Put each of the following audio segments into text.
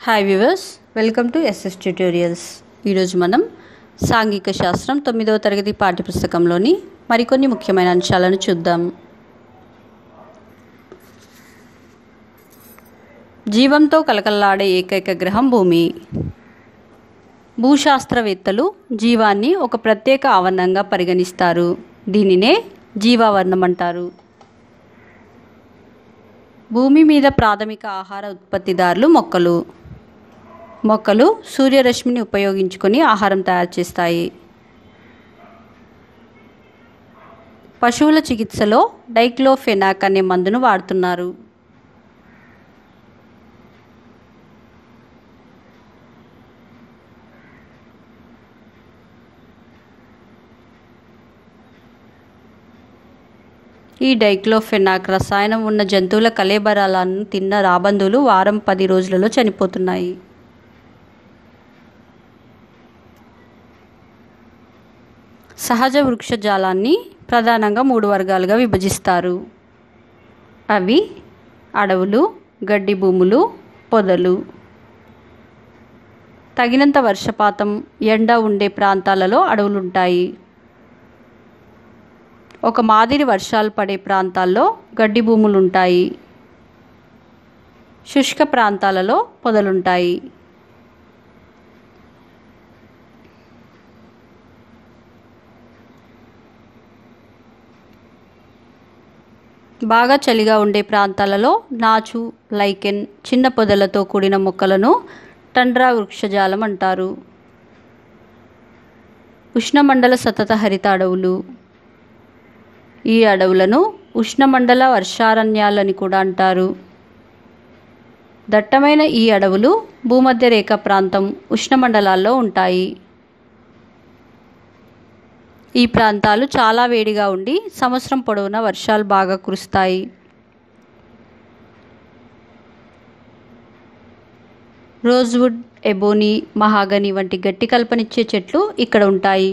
Hi viewers welcome to S S tutorials ఈరోజు మనం సాంఘిక శాస్త్రం తొమ్మిదవ తరగతి పాఠ్యపుస్తకంలోని మరికొన్ని ముఖ్యమైన అంశాలను చూద్దాం జీవంతో కలకల్లాడే ఏకైక గ్రహం భూమి భూశాస్త్రవేత్తలు జీవాన్ని ఒక ప్రత్యేక ఆవరణంగా పరిగణిస్తారు దీనినే జీవావరణం అంటారు భూమి మీద ప్రాథమిక ఆహార ఉత్పత్తిదారులు మొక్కలు మొక్కలు సూర్యరశ్మిని ఉపయోగించుకొని ఆహారం తయారు చేస్తాయి పశువుల చికిత్సలో డైక్లోఫెనాక్ అనే మందును వాడుతున్నారు ఈ డైక్లోఫెనాక్ రసాయనం ఉన్న జంతువుల కలేబరాలను తిన్న రాబందులు వారం పది రోజులలో చనిపోతున్నాయి సహజ వృక్షజాలాన్ని ప్రధానంగా మూడు వర్గాలుగా విభజిస్తారు అవి అడవులు గడ్డి భూములు పొదలు తగినంత వర్షపాతం ఎండ ఉండే ప్రాంతాలలో అడవులుంటాయి ఒక మాదిరి వర్షాలు పడే ప్రాంతాల్లో గడ్డి భూములు ఉంటాయి శుష్క ప్రాంతాలలో పొదలుంటాయి బాగా చలిగా ఉండే ప్రాంతాలలో నాచు లైకెన్ చిన్న పొదలతో కూడిన మొక్కలను టండ్రా వృక్షజాలం అంటారు ఉష్ణమండల సతత హరిత అడవులు ఈ అడవులను ఉష్ణమండల వర్షారణ్యాలని కూడా అంటారు దట్టమైన ఈ అడవులు భూమధ్య రేఖ ప్రాంతం ఉష్ణమండలాల్లో ఉంటాయి ఈ ప్రాంతాలు చాలా వేడిగా ఉండి సంవత్సరం పొడవునా వర్షాలు బాగా కురుస్తాయి రోజ్వుడ్ ఎబోనీ మహాగని వంటి గట్టి కల్పనిచ్చే చెట్లు ఇక్కడ ఉంటాయి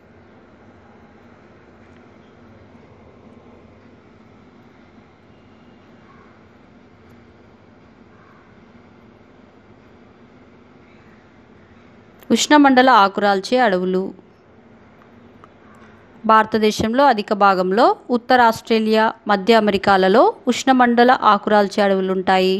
ఉష్ణమండల ఆకురాల్చే అడవులు భారతదేశంలో అధిక భాగంలో ఉత్తర ఆస్ట్రేలియా మధ్య అమెరికాలలో ఉష్ణమండల ఆకురాల్చే అడవులు ఉంటాయి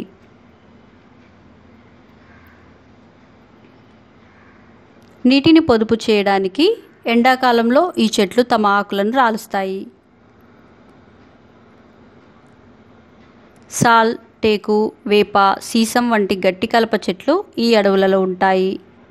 నీటిని పొదుపు చేయడానికి ఎండాకాలంలో ఈ చెట్లు తమ ఆకులను రాలుస్తాయి సాల్ టేకు వేప సీసం వంటి గట్టి కలప చెట్లు ఈ అడవులలో ఉంటాయి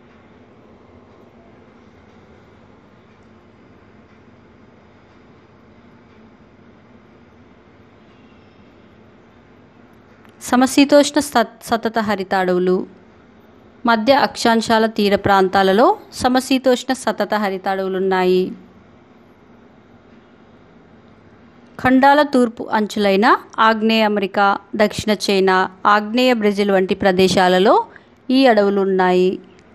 సమశీతోష్ణ సతత హరిత అడవులు మధ్య అక్షాంశాల తీర ప్రాంతాలలో సమశీతోష్ణ సతత హరిత అడవులున్నాయి ఖండాల తూర్పు అంచులైన ఆగ్నేయ అమెరికా దక్షిణ చైనా ఆగ్నేయ బ్రెజిల్ వంటి ప్రదేశాలలో ఈ అడవులు ఉన్నాయి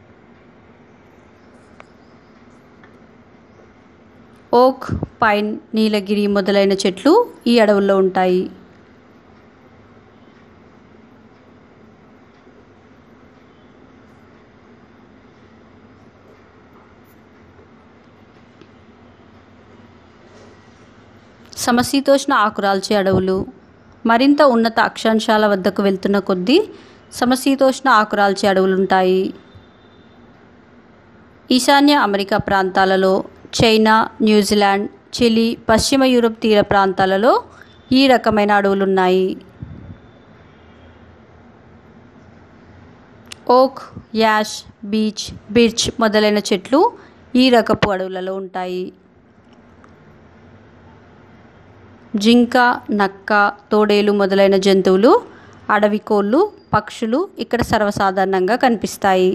ఓక్ పైన్ నీలగిరి మొదలైన చెట్లు ఈ అడవుల్లో ఉంటాయి సమశీతోష్ణ ఆకురాల్చే అడవులు మరింత ఉన్నత అక్షాంశాల వద్దకు వెళ్తున్న కొద్దీ సమశీతోష్ణ ఆకురాల్చే అడవులుంటాయి ఈశాన్య అమెరికా ప్రాంతాలలో చైనా న్యూజిలాండ్ చిలీ పశ్చిమ యూరప్ తీర ప్రాంతాలలో ఈ రకమైన అడవులున్నాయి ఓక్ యాష్ బీచ్ బిర్చ్ మొదలైన చెట్లు ఈ రకపు అడవులలో ఉంటాయి జింక నక్క తోడేలు మొదలైన జంతువులు అడవి కోళ్ళు పక్షులు ఇక్కడ సర్వసాధారణంగా కనిపిస్తాయి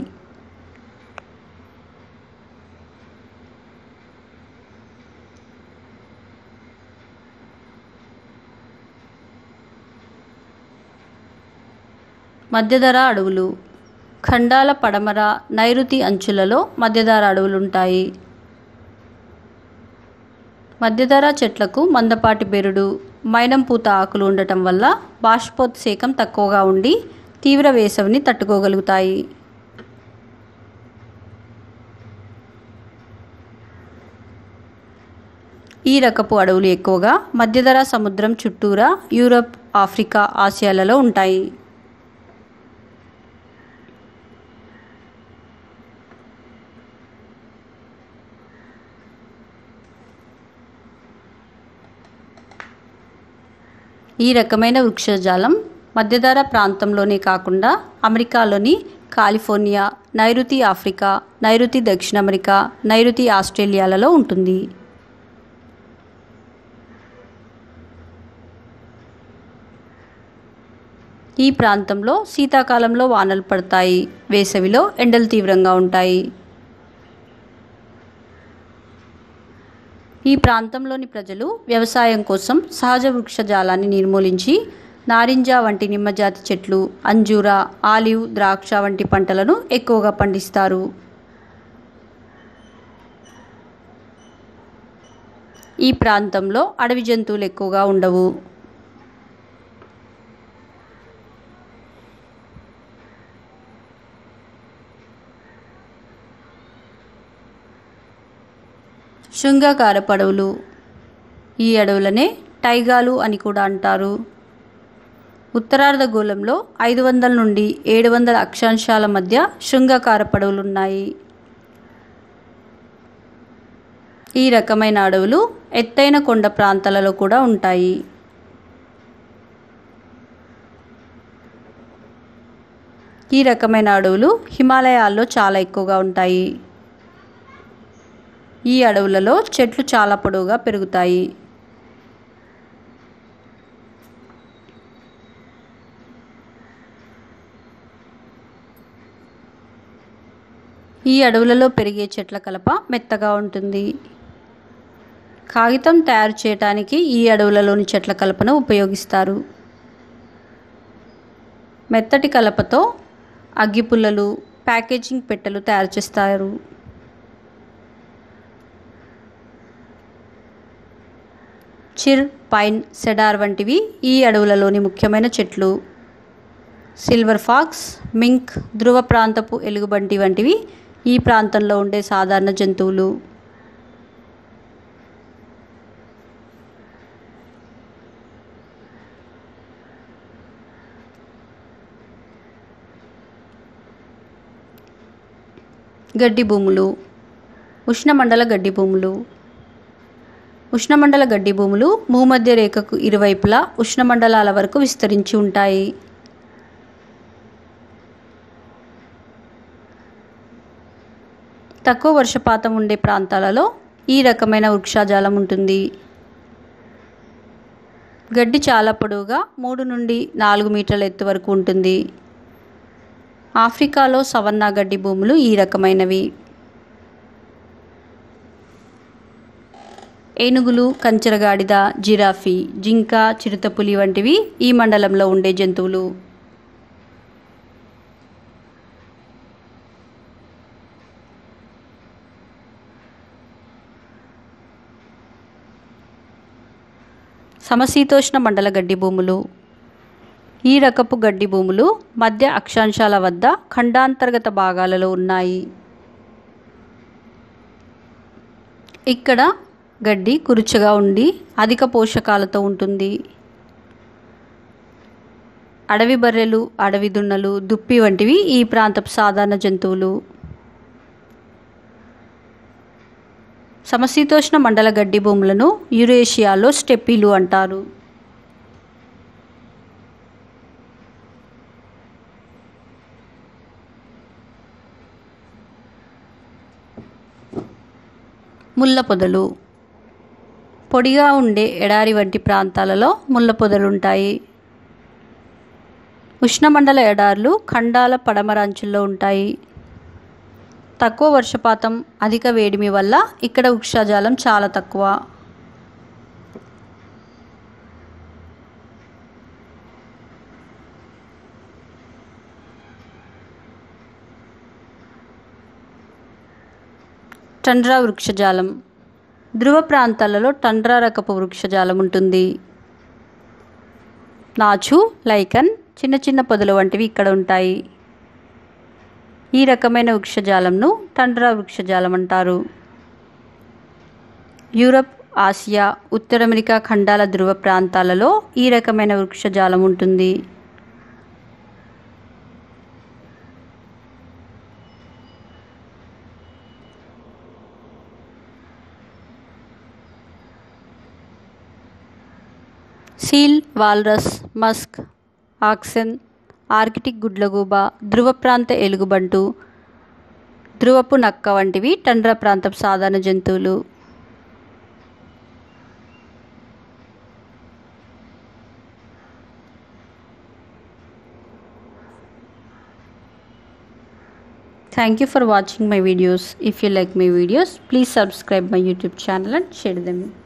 మధ్యధర అడవులు ఖండాల పడమర నైరుతి అంచులలో మధ్యధర అడవులుంటాయి మధ్యధరా చెట్లకు మందపాటి బెరుడు మైనం పూత ఆకులు ఉండటం వల్ల బాష్పోత్సేకం తక్కువగా ఉండి తీవ్ర వేసవిని తట్టుకోగలుగుతాయి ఈ రకపు అడవులు ఎక్కువగా మధ్యధరా సముద్రం చుట్టూరా యూరప్ ఆఫ్రికా ఆసియాలలో ఉంటాయి ఈ రకమైన వృక్షజాలం మధ్యధర ప్రాంతంలోనే కాకుండా అమెరికాలోని కాలిఫోర్నియా నైరుతి ఆఫ్రికా నైరుతి దక్షిణ అమెరికా నైరుతి ఆస్ట్రేలియాలలో ఉంటుంది ఈ ప్రాంతంలో శీతాకాలంలో వానలు పడతాయి వేసవిలో ఎండలు తీవ్రంగా ఉంటాయి ఈ ప్రాంతంలోని ప్రజలు వ్యవసాయం కోసం సహజ వృక్షజాలాన్ని నిర్మూలించి నారింజ వంటి నిమ్మజాతి చెట్లు అంజూర ఆలివ్ ద్రాక్ష వంటి పంటలను ఎక్కువగా పండిస్తారు ఈ ప్రాంతంలో అడవి జంతువులు ఎక్కువగా ఉండవు శృంగాకార పడవలు ఈ అడవులనే టైగాలు అని కూడా అంటారు ఉత్తరార్ధగోళంలో ఐదు వందల నుండి ఏడు వందల అక్షాంశాల మధ్య శృంగాకార పడవలు ఉన్నాయి ఈ రకమైన అడవులు ఎత్తైన కొండ ప్రాంతాలలో కూడా ఉంటాయి ఈ రకమైన అడవులు హిమాలయాల్లో చాలా ఎక్కువగా ఉంటాయి ఈ అడవులలో చెట్లు చాలా పొడవుగా పెరుగుతాయి ఈ అడవులలో పెరిగే చెట్ల కలప మెత్తగా ఉంటుంది కాగితం తయారు చేయడానికి ఈ అడవులలోని చెట్ల కలపను ఉపయోగిస్తారు మెత్తటి కలపతో అగ్గిపుల్లలు ప్యాకేజింగ్ పెట్టెలు తయారు చేస్తారు చిర్ పైన్ సెడార్ వంటివి ఈ అడవులలోని ముఖ్యమైన చెట్లు సిల్వర్ ఫాక్స్ మింక్ ధ్రువ ప్రాంతపు ఎలుగుబంటి వంటివి ఈ ప్రాంతంలో ఉండే సాధారణ జంతువులు గడ్డి భూములు ఉష్ణమండల గడ్డి భూములు ఉష్ణమండల గడ్డి భూములు భూమధ్య రేఖకు ఇరువైపులా ఉష్ణమండలాల వరకు విస్తరించి ఉంటాయి తక్కువ వర్షపాతం ఉండే ప్రాంతాలలో ఈ రకమైన వృక్షాజాలం ఉంటుంది గడ్డి చాలా పొడవుగా మూడు నుండి నాలుగు మీటర్ల ఎత్తు వరకు ఉంటుంది ఆఫ్రికాలో సవన్నా గడ్డి భూములు ఈ రకమైనవి ఏనుగులు కంచరగాడిద జిరాఫీ జింక చిరుతపులి వంటివి ఈ మండలంలో ఉండే జంతువులు సమశీతోష్ణ మండల గడ్డి భూములు ఈ రకపు గడ్డి భూములు మధ్య అక్షాంశాల వద్ద ఖండాంతర్గత భాగాలలో ఉన్నాయి ఇక్కడ గడ్డి కురుచగా ఉండి అధిక పోషకాలతో ఉంటుంది అడవి బర్రెలు అడవి దున్నలు దుప్పి వంటివి ఈ ప్రాంతపు సాధారణ జంతువులు సమశీతోష్ణ మండల గడ్డి భూములను యురేషియాలో స్టెప్పీలు అంటారు ముళ్ళ పొదలు పొడిగా ఉండే ఎడారి వంటి ప్రాంతాలలో ముళ్ళ పొదలు ఉంటాయి ఉష్ణమండల ఎడార్లు ఖండాల పడమర అంచుల్లో ఉంటాయి తక్కువ వర్షపాతం అధిక వేడిమి వల్ల ఇక్కడ వృక్షజాలం చాలా తక్కువ టండ్రా వృక్షజాలం ధ్రువ ప్రాంతాలలో టండ్రా రకపు వృక్షజాలం ఉంటుంది నాచు లైకన్ చిన్న చిన్న పొదలు వంటివి ఇక్కడ ఉంటాయి ఈ రకమైన వృక్షజాలంను టండ్రా వృక్షజాలం అంటారు యూరప్ ఆసియా ఉత్తర అమెరికా ఖండాల ధ్రువ ప్రాంతాలలో ఈ రకమైన వృక్షజాలం ఉంటుంది seal walrus musk oxen Arctic గుడ్లగూబ ధ్రువ ప్రాంత ఎలుగుబంటు ధ్రువపు నక్క వంటివి టండ్రా ప్రాంతపు సాధారణ జంతువులు Thank you for watching my videos. If you like my videos, please subscribe my YouTube channel and share them.